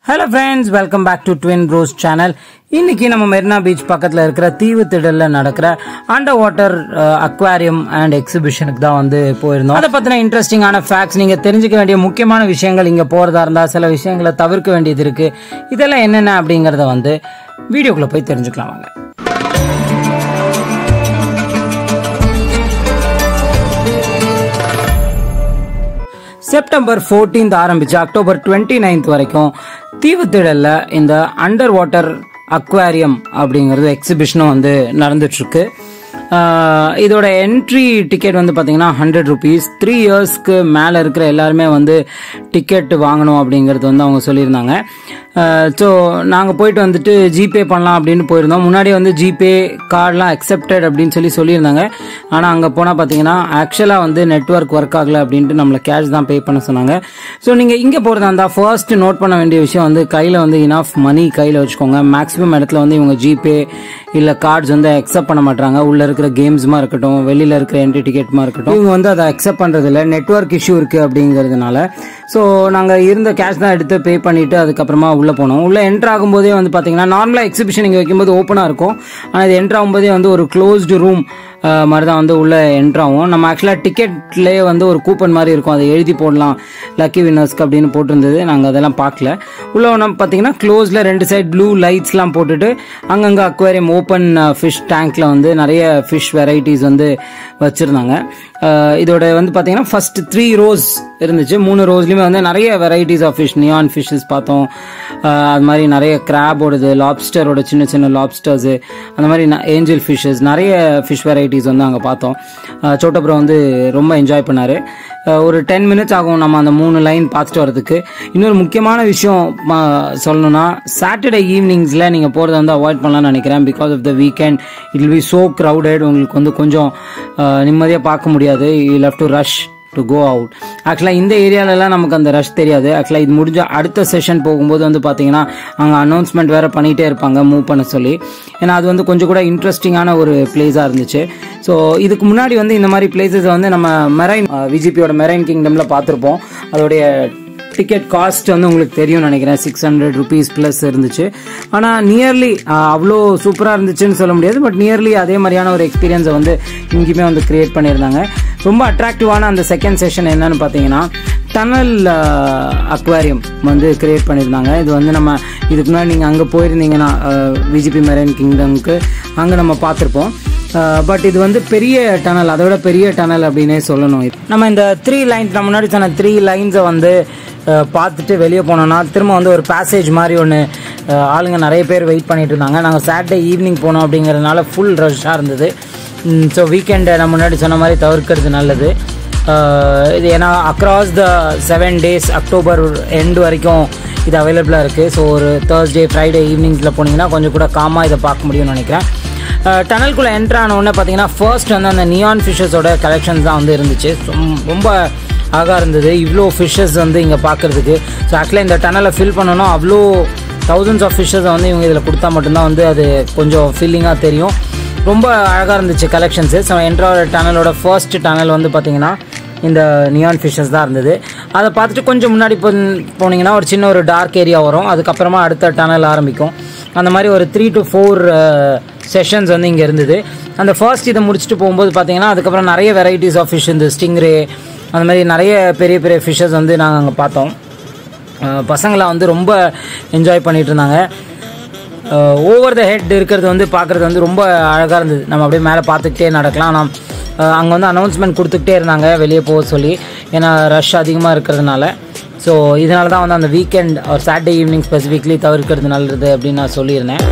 hello friends welcome back to twin bros channel இன்னைக்கு நம்ம Marina beach பக்கத்தில் இருக்கிற தீவு திடல்ல நடக்கிற அண்டர் வாட்டர் அக்வாரியம் அண்ட் எக்ஸிபிஷனுக்கு தான் வந்து போயிருந்தோம் அதை பற்றின இன்ட்ரெஸ்டிங்கான ஃபேக்ட்ஸ் நீங்கள் தெரிஞ்சுக்க வேண்டிய முக்கியமான விஷயங்கள் இங்கே போகிறதா இருந்தால் சில விஷயங்களை தவிர்க்க வேண்டியது இருக்கு இதெல்லாம் என்னென்ன அப்படிங்கிறத வந்து வீடியோக்குள்ளே போய் தெரிஞ்சுக்கலாம் வாங்க செப்டம்பர் 14th ஆரம்பிச்சு அக்டோபர் 29th வரைக்கும் தீவுத்திடல்ல இந்த அண்டர் வாட்டர் அக்வாரியம் அப்படிங்கிறது எக்ஸிபிஷனும் வந்து நடந்துட்டு இருக்கு ஆஹ் இதோட என்ட்ரி டிக்கெட் வந்து பார்த்தீங்கன்னா ஹண்ட்ரட் ருபீஸ் த்ரீ இயர்ஸ்க்கு மேலே இருக்கிற எல்லாருமே வந்து டிக்கெட் வாங்கணும் அப்படிங்கிறது வந்து அவங்க சொல்லியிருந்தாங்க ஸோ நாங்கள் போயிட்டு வந்துட்டு ஜிபே பண்ணலாம் அப்படின்னு போயிருந்தோம் முன்னாடி வந்து ஜிபே கார்டெலாம் அக்செப்டட் அப்படின்னு சொல்லி சொல்லியிருந்தாங்க ஆனால் அங்கே போனால் பார்த்தீங்கன்னா ஆக்சுவலாக வந்து நெட்ஒர்க் ஒர்க் ஆகலை அப்படின்ட்டு நம்மளை கேஷ் தான் பே பண்ண சொன்னாங்க ஸோ நீங்கள் இங்கே போகிறதா இருந்தால் ஃபர்ஸ்ட் நோட் பண்ண வேண்டிய விஷயம் வந்து கையில் வந்து இனஃப் மணி கையில் வச்சுக்கோங்க மேக்ஸிமம் இடத்துல வந்து இவங்க ஜிபே இல்லை கார்ட்ஸ் வந்து அக்செப்ட் பண்ண மாட்டாங்க உள்ள இருக்கிற கேம்ஸ்மா இருக்கட்டும் வெளியில இருக்கிற என்ட்ரி டிக்கெட்மா இருக்கட்டும் இவங்க வந்து அதை அக்செப்ட் பண்றது இல்ல நெட்ஒர்க் இஷ்யூ இருக்கு அப்படிங்கிறதுனால ஸோ நாங்க இருந்த கேஷ் தான் எடுத்து பே பண்ணிட்டு அதுக்கப்புறமா உள்ள போனோம் உள்ள என்ட்ரு ஆகும்போதே வந்து பாத்தீங்கன்னா நார்மலா எக்ஸிபிஷன் இங்க வைக்கும்போது ஓப்பனா இருக்கும் ஆனால் இது என்ட்ரு ஆகும்போதே வந்து ஒரு க்ளோஸ்டு ரூம் மாதிரி தான் வந்து உள்ள என்ட்ரு ஆகும் நம்ம ஆக்சுவலாக டிக்கெட்லேயே வந்து ஒரு கூப்பன் மாதிரி இருக்கும் அதை எழுதி போடலாம் லக்கி வின்னர்ஸ்க்கு அப்படின்னு போட்டிருந்தது நாங்கள் அதெல்லாம் பார்க்கல உள்ள நம்ம பார்த்தீங்கன்னா க்ளோஸில் ரெண்டு சைட் ப்ளூ லைட்ஸ்லாம் போட்டுட்டு அங்கங்கே அக்வேரியம் ஓப்பன் ஃபிஷ் டேங்க்ல வந்து நிறைய ஃபிஷ் வெரைட்டிஸ் வந்து வச்சுருந்தாங்க இதோட வந்து பார்த்தீங்கன்னா ஃபர்ஸ்ட் த்ரீ ரோஸ் இருந்துச்சு மூணு ரோஸ்லையுமே வந்து நிறைய varieties of fish neon fishes பார்த்தோம் அஹ் அது மாதிரி நிறைய கிராபோடது லாப்ஸ்டரோட சின்ன சின்ன லாப்ஸ்டர்ஸு அந்த மாதிரி ஏஞ்சல் ஃபிஷ்ஷஸ் நிறைய ஃபிஷ் வெரைட்டிஸ் வந்து அங்கே பார்த்தோம் அஹ் சோட்டபுரம் வந்து ரொம்ப என்ஜாய் பண்ணார் ஒரு டென் மினிட்ஸ் ஆகும் நம்ம அந்த மூணு லைன் பார்த்துட்டு வரதுக்கு இன்னொரு முக்கியமான விஷயம் ம- சொல்லணும்னா சாட்டர்டே ஈவினிங்ஸில் நீங்கள் போகிறத வந்து அவாய்ட் பண்ணலாம்னு நினைக்கிறேன் because of the weekend it will be so crowded உங்களுக்கு வந்து கொஞ்சம் நிம்மதியாக பார்க்க முடியாது you love to rush to go out ஆக்சுவலாக இந்த ஏரியாலலாம் நமக்கு அந்த ரஷ் தெரியாது ஆக்சுவலாக இது முடிஞ்ச அடுத்த செஷன் போகும்போது வந்து பார்த்தீங்கன்னா அங்கே அனௌன்ஸ்மெண்ட் வேற பண்ணிகிட்டே இருப்பாங்க மூவ் பண்ண சொல்லி ஏன்னா அது வந்து கொஞ்சம் கூட இன்ட்ரெஸ்டிங்கான ஒரு பிளேஸாக இருந்துச்சு ஸோ இதுக்கு முன்னாடி வந்து இந்த மாதிரி பிளேசஸ் வந்து நம்ம மெரைன் விஜிபியோட மெரைன் கிங்டமில் பார்த்துருப்போம் அதோடைய டிக்கெட் காஸ்ட் வந்து உங்களுக்கு தெரியும் நினைக்கிறேன் சிக்ஸ் ஹண்ட்ரட் ருபீஸ் ப்ளஸ் இருந்துச்சு ஆனால் நியர்லி அவ்வளோ சூப்பராக இருந்துச்சுன்னு சொல்ல முடியாது பட் நியர்லி அதே மாதிரியான ஒரு எக்ஸ்பீரியன்ஸை வந்து இங்கேயுமே வந்து கிரியேட் பண்ணியிருந்தாங்க ரொம்ப அட்ராக்டிவான அந்த செகண்ட் செஷன் என்னன்னு பார்த்தீங்கன்னா டனல் அக்வாரியம் வந்து கிரியேட் பண்ணியிருந்தாங்க இது வந்து நம்ம இதுக்கு முன்னாடி நீங்கள் அங்கே போயிருந்தீங்கன்னா விஜிபி மெரைன் கிங்டம்க்கு அங்கே நம்ம பார்த்துருப்போம் பட் இது வந்து பெரிய டனல் அதை விட பெரிய டனல் அப்படின்னே சொல்லணும் நம்ம இந்த த்ரீ லைன்ஸ் நம்ம முன்னாடி சொன்ன த்ரீ லைன்ஸை வந்து அஹ், பார்த்துட்டு வெளியே போனோம்னா திரும்ப வந்து ஒரு பேசேஜ் மாதிரி ஒன்று ஆளுங்க நிறைய பேர் வெயிட் பண்ணிட்டு இருந்தாங்க நாங்கள் சாட்டர்டே ஈவினிங் போனோம் அப்படிங்கிறதுனால ஃபுல் ரஷ்ஷாக இருந்தது ஸோ வீக்கெண்டை நம்ம முன்னாடி சொன்ன மாதிரி தவிர்க்கிறது நல்லது அஹ், இது ஏன்னா across the seven days October end வரைக்கும் இது அவைலபிளாக இருக்குது ஸோ ஒரு தேர்ஸ்டே ஃப்ரைடே ஈவினிங்ஸில் போனீங்கன்னா கொஞ்சம் கூட காமாக இதை பார்க்க முடியும்னு நினைக்கிறேன் டனல்குள்ளே என்ட்ரு ஆன உடனே பார்த்தீங்கன்னா ஃபர்ஸ்ட் வந்து அந்த நியான் ஃபிஷஸோட கலெக்ஷன்ஸ் தான் வந்து இருந்துச்சு ரொம்ப- ரொம்ப அழகாக இருந்தது இவ்வளோ ஃபிஷ்ஷஸ் வந்து இங்கே பார்க்குறதுக்கு ஸோ ஆக்சுவலாக இந்த டனலை ஃபில் பண்ணணும் அவ்வளோ தௌசண்ட்ஸ் ஆஃப் ஃபிஷ்ஷஸை வந்து இவங்க இதில் கொடுத்தா மட்டும்தான் வந்து அது கொஞ்சம் ஃபீலிங்காக தெரியும் ரொம்ப அழகாக இருந்துச்சு கலெக்ஷன்ஸு ஸோ என்ட்ராட டனலோட ஃபர்ஸ்ட் டனல் வந்து பார்த்தீங்கன்னா இந்த நியான் ஃபிஷ்ஷஸ் தான் இருந்தது அதை பார்த்துட்டு கொஞ்சம் முன்னாடி போ போனீங்கன்னா ஒரு சின்ன ஒரு டார்க் ஏரியா வரும் அதுக்கப்புறமா அடுத்த டனல் ஆரம்பிக்கும் அந்த மாதிரி ஒரு த்ரீ டு ஃபோர் செஷன்ஸ் வந்து இங்கே இருந்தது அந்த ஃபர்ஸ்ட் இதை முடிச்சுட்டு போகும்போது பார்த்தீங்கன்னா அதுக்கப்புறம் நிறைய வெரைட்டிஸ் ஆஃப் ஃபிஷ் இந்த ஸ்டிங்ரே அந்த மாதிரி நிறைய பெரிய பெரிய ஃபிஷ்ஷஸ் வந்து நாங்கள் அங்கே பார்த்தோம் அஹ் பசங்களாம் வந்து ரொம்ப என்ஜாய் பண்ணிட்டு இருந்தாங்க ஓவர் த ஹெட் இருக்கிறது வந்து பார்க்குறது வந்து ரொம்ப அழகாக இருந்தது நம்ம அப்படியே மேலே பார்த்துக்கிட்டே நடக்கலாம் ஆனால் அங்கே வந்து அனௌன்ஸ்மெண்ட் கொடுத்துக்கிட்டே இருந்தாங்க வெளியே போக சொல்லி ஏன்னா ரஷ் அதிகமாக இருக்கிறதுனால ஸோ இதனால தான் வந்து அந்த வீக்கெண்ட் ஒரு சாட்டர்டே ஈவினிங் ஸ்பெசிஃபிக்லி தவிர்க்கிறது நல்லது அப்படின்னு நான் சொல்லியிருந்தேன்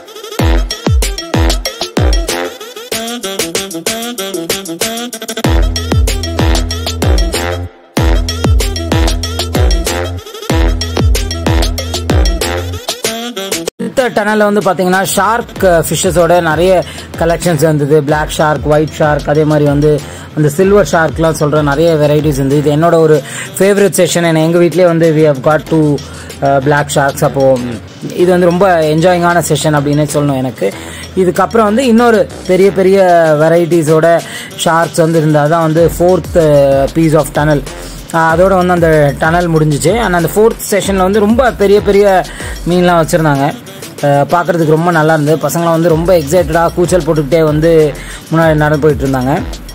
அடுத்த டனல்ல வந்து பாத்தீங்கன்னா ஷார்க் ஃபிஷ்ஷஸோட நிறைய கலெக்ஷன்ஸ் இருந்தது Black ஷார்க் ஒயிட் ஷார்க் அதே மாதிரி வந்து அந்த சில்வர் ஷார்க்லாம் சொல்ற நிறைய வெரைட்டிஸ் இருந்தது இது என்னோட ஒரு ஃபேவரட் செஷன் என்ன எங்க வீட்லயே வந்து we have got two Black sharks அப்போ ம், இது வந்து ரொம்ப என்ஜாயிங்கான செஷன் அப்படின்னு சொல்லணும் எனக்கு இதுக்கப்புறம் வந்து இன்னொரு பெரிய பெரிய வெரைட்டிஸோட ஷார்க்ஸ் வந்து இருந்தால் தான் வந்து fourth piece of tunnel ah அதோட வந்து அந்த டனல் முடிஞ்சிச்சு அண்ட் அந்த ஃபோர்த் செஷனில் வந்து ரொம்ப பெரிய பெரிய மீன்லாம் வச்சுருந்தாங்க பார்க்குறதுக்கு ரொம்ப நல்லா இருந்தது பசங்களாம் வந்து ரொம்ப எக்ஸைட்டடாக கூச்சல் போட்டுக்கிட்டே வந்து முன்னாடி நடந்து போயிட்டு இருந்தாங்க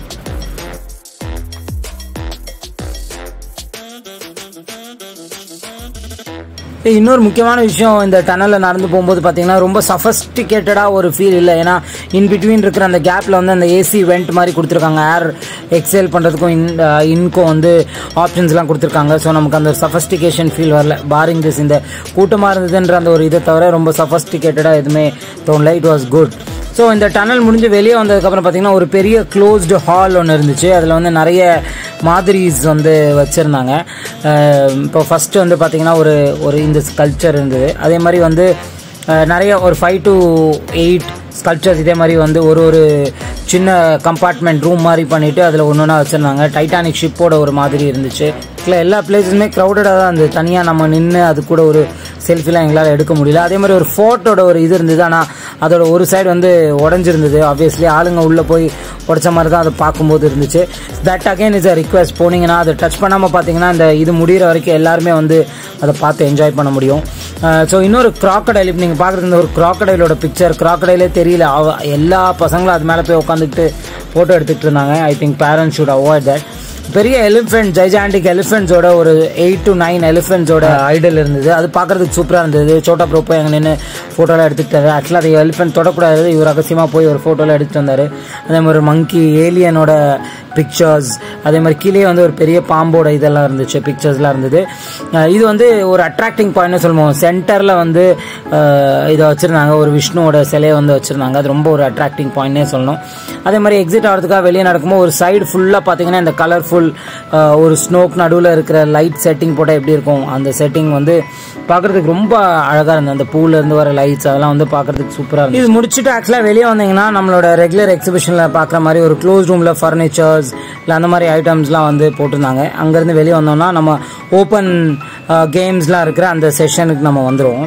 இன்னொரு முக்கியமான விஷயம் இந்த டனலில் நடந்து போகும்போது பார்த்தீங்கன்னா ரொம்ப சஃபஸ்டிகேட்டடாக ஒரு ஃபீல் இல்லை ஏன்னா இன் பிட்வீன் இருக்கிற அந்த கேப்பில் வந்து அந்த ஏசி வெண்ட் மாதிரி கொடுத்துருக்காங்க ஏர் எக்ஸேல் பண்ணுறதுக்கும் இன் இன்க்கும் வந்து ஆப்ஷன்ஸ்லாம் கொடுத்துருக்காங்க ஸோ நமக்கு அந்த சஃபஸ்டிகேஷன் ஃபீல் வரல பாரிங் திஸ் இந்த கூட்டமாக இருந்ததுன்ற அந்த ஒரு இதை தவிர ரொம்ப சஃபஸ்டிகேட்டடாக எதுவுமே தோணல இட் வாஸ் குட் ஸோ இந்த டனல் முடிஞ்சு வெளியே வந்ததுக்கப்புறம் பார்த்தீங்கன்னா ஒரு பெரிய க்ளோஸ்டு ஹால் ஒன்று இருந்துச்சு அதில் வந்து நிறைய மாதிரிஸ் வந்து வச்சுருந்தாங்க இப்போ ஃபஸ்ட்டு வந்து பார்த்தீங்கன்னா ஒரு ஒரு இந்த ஸ்கல்ச்சர் இருந்தது அதே மாதிரி வந்து அஹ், நிறைய ஒரு ஃபைவ் டு எயிட் ஸ்கல்ச்சர்ஸ் இதே மாதிரி வந்து ஒரு ஒரு சின்ன கம்பார்ட்மெண்ட் ரூம் மாதிரி பண்ணிவிட்டு அதில் ஒன்று ஒன்றா வச்சுருந்தாங்க டைட்டானிக் ஷிப்போட ஒரு மாதிரி இருந்துச்சு இல்லை எல்லா பிளேஸுமே க்ரௌடடாக தான் இருந்தது தனியாக நம்ம நின்று அது கூட ஒரு செல்ஃபிலாம் எங்களால் எடுக்க முடியல அதே மாதிரி ஒரு ஃபோர்ட்டோட ஒரு இது இருந்தது ஆனால் அதோட ஒரு சைடு வந்து உடஞ்சிருந்தது ஆப்வியஸ்லி ஆளுங்க உள்ளே போய் உடச்ச மாதிரி தான் அதை பார்க்கும்போது இருந்துச்சு that again is a request போனீங்கன்னா அதை டச் பண்ணாமல் பார்த்தீங்கன்னா இந்த இது முடிகிற வரைக்கும் எல்லாருமே வந்து அதை பார்த்து என்ஜாய் பண்ண முடியும் ஸோ இன்னொரு crocodile இப்போ நீங்கள் பார்க்குறது இந்த ஒரு crocodileோட பிக்சர் crocodileே தெரியல அவ எல்லா பசங்களும் அது மேலே போய் உட்காந்துக்கிட்டு ஃபோட்டோ எடுத்துகிட்டு இருந்தாங்க I think parents should avoid that பெரிய எலிஃபென்ட் ஜைஜாண்டிக் எலிஃபென்ட்ஸோட ஒரு எயிட் டு நைன் எலிஃபென்ட்ஸோட ஐடல் இருந்தது அது பார்க்கறதுக்கு சூப்பராக இருந்தது சோட்டா ப்ரோ போய் அங்கே நின்று ஃபோட்டோலாம் எடுத்துக்கிட்டாரு ஆக்சுவலாக அது எலிஃபென்ட் தொடக்கூடாது இவர் ரகசியமாக போய் ஒரு ஃபோட்டோலாம் எடுத்துட்டு வந்தார் அதே மாதிரி ஒரு மங்கி ஏலியனோட பிக்சர்ஸ் அதே மாதிரி கீழே வந்து ஒரு பெரிய பாம்போட இதெல்லாம் இருந்துச்சு பிக்சர்ஸ்லாம் இருந்தது அஹ் இது வந்து ஒரு அட்ராக்டிங் பாயிண்ட்னு சொல்லுவோம் சென்டரில் வந்து அஹ் இதை வச்சுருந்தாங்க ஒரு விஷ்ணுவோட சிலையை வந்து வச்சுருந்தாங்க அது ரொம்ப ஒரு அட்ராக்டிங் பாயிண்ட்னே சொல்லணும் அதே மாதிரி எக்ஸிட் ஆகிறதுக்காக வெளியே நடக்கும்போது ஒரு சைடு ஃபுல்லாக பார்த்தீங்கன்னா இந்த கலர்ஃபுல் ஒரு ஸ்னோக் நடுவில் இருக்கிற லைட் செட்டிங் போட்டால் எப்படி இருக்கும் அந்த செட்டிங் வந்து பார்க்குறதுக்கு ரொம்ப அழகாக இருந்தது அந்த பூல இருந்து வர லைட்ஸ் அதெல்லாம் வந்து பார்க்குறதுக்கு சூப்பராக இருந்தது இது முடிச்சுட்டு ஆக்சுவலாக வெளியே வந்தீங்கன்னா நம்மளோட ரெகுலர் எக்ஸிபிஷனில் பார்க்குற மாதிரி ஒரு க்ளோஸ் ரூமில் ஃபர்னிச்சர்ஸ் இல்லை அந்த மாதிரி ஐட்டம்ஸ்லாம் வந்து போட்டிருந்தாங்க அங்கேருந்து வெளியே வந்தோம்னா நம்ம ஓப்பன் கேம்ஸ்லாம் இருக்கிற அந்த செஷனுக்கு நம்ம வந்துடுவோம்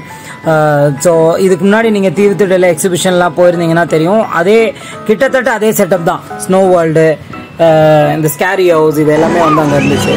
ஸோ இதுக்கு முன்னாடி நீங்கள் தீவுத்திடல எக்ஸிபிஷன்லாம் போயிருந்தீங்கன்னா தெரியும் அதே கிட்டத்தட்ட அதே செட்டப் தான் ஸ்னோ வேர்ல்டு இந்த ஸ்கேரி ஹவுஸ் இது எல்லாமே வந்து அங்கே இருந்துச்சு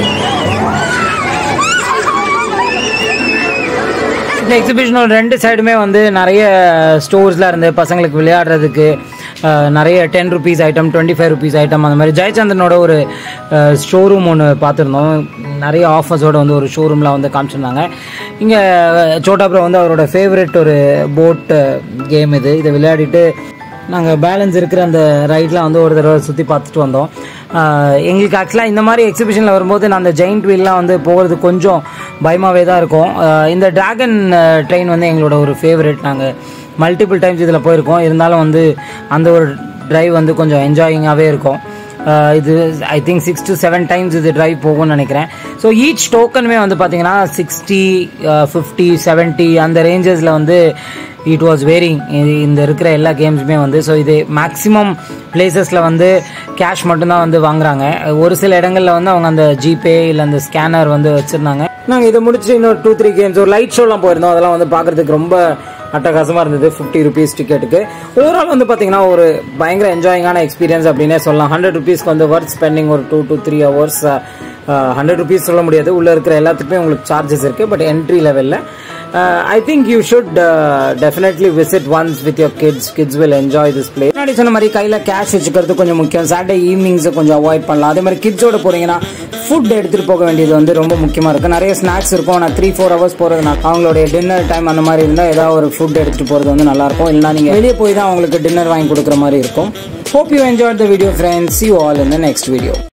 இந்த எக்ஸிபிஷனோட ரெண்டு சைடுமே வந்து நிறைய ஸ்டோர்ஸ்லாம் இருந்து பசங்களுக்கு விளையாடுறதுக்கு அஹ், நிறைய ten rupees item twenty five rupees item அந்த மாதிரி ஜெயச்சந்திரனோட ஒரு ஷோரூம் ஒன்று பார்த்துருந்தோம் நிறைய ஆஃபர்ஸோட வந்து ஒரு ஷோரூம்லாம் வந்து காமிச்சிருந்தாங்க இங்கே சோட்டா ப்ரோ வந்து அவரோட ஃபேவரட் ஒரு போட் கேம் இது இதை விளையாடிட்டு நாங்கள் பேலன்ஸ் இருக்கிற அந்த ரைட்லாம் வந்து ஒரு தடவை சுற்றி பார்த்துட்டு வந்தோம் ஆஹ் எங்களுக்கு ஆக்சுவலாக இந்த மாதிரி எக்ஸிபிஷனில் வரும்போது நான் அந்த ஜெயிண்ட் வீல்லாம் வந்து போகிறது கொஞ்சம் பயமாகவே தான் இருக்கும் ஆஹ் இந்த டிராகன் ட்ரெயின் வந்து எங்களோட ஒரு ஃபேவரட் நாங்கள் மல்டிபிள் டைம்ஸ் இதில் போயிருக்கோம் இருந்தாலும் வந்து அந்த ஒரு டிரைவ் வந்து கொஞ்சம் என்ஜாயிங்காகவே இருக்கும் ஆஹ் இது I think six to seven times இது டிரைவ் போகும்னு நினைக்கிறேன் ஸோ ஈச் டோக்கனுமே வந்து பார்த்தீங்கன்னா சிக்ஸ்டி ஃபிஃப்டி செவன்ட்டி அந்த ரேஞ்சஸில் வந்து இட் வாஸ் வேரிங் இந்த இருக்கிற எல்லா கேம்ஸுமே வந்து ஸோ இது மேக்ஸிமம் பிளேசஸில் வந்து கேஷ் மட்டும்தான் வந்து வாங்குறாங்க ஒரு சில இடங்களில் வந்து அவங்க அந்த ஜிபே இல்லை அந்த ஸ்கேனர் வந்து வச்சுருந்தாங்க நாங்கள் இதை முடிச்சு இன்னொரு டூ த்ரீ கேம்ஸ் ஒரு லைட் ஷோலாம் போயிருந்தோம் அதெல்லாம் வந்து பார்க்குறதுக்கு ரொம்ப அட்டகாசமாக இருந்தது ஃபிஃப்டி ருபீஸ் டிக்கெட்டுக்கு ஓவரால் வந்து பார்த்தீங்கன்னா ஒரு பயங்கர என்ஜாயிங்கான எக்ஸ்பீரியன்ஸ் அப்படின்னே சொல்லலாம் ஹண்ட்ரட் ருபீஸ்க்கு வந்து ஒர்க் ஸ்பெண்டிங் ஒரு two to three hours hundred rupees சொல்ல முடியாது உள்ளே இருக்கிற எல்லாத்துக்குமே உங்களுக்கு சார்ஜஸ் இருக்குது பட் என்ட்ரி லெவலில் I think you should definitely visit once with your kids kids will enjoy this play முன்னாடி சொன்ன மாதிரி கையில் கேஷ் வச்சுக்கிறது கொஞ்சம் முக்கியம் சாட்டர்டே ஈவினிங்ஸை கொஞ்சம் அவாய்ட் பண்ணலாம் அதே மாதிரி கிட்ஸோட போறீங்கன்னா ஃபுட் எடுத்துகிட்டு போக வேண்டியது வந்து ரொம்ப முக்கியமாக இருக்குது நிறைய ஸ்நாக்ஸ் இருக்கும் நான் த்ரீ ஃபோர் ஹவர்ஸ் போகிறதுனால அவங்களுடைய டின்னர் டைம் அந்த மாதிரி இருந்தால் ஏதாவது ஒரு ஃபுட் எடுத்துகிட்டு போகிறது வந்து நல்லாயிருக்கும் இல்லைனா நீங்கள் வெளியே போய் தான் அவங்களுக்கு டின்னர் வாங்கி கொடுக்குற மாதிரி இருக்கும் hope you enjoy the video friends you all in the next video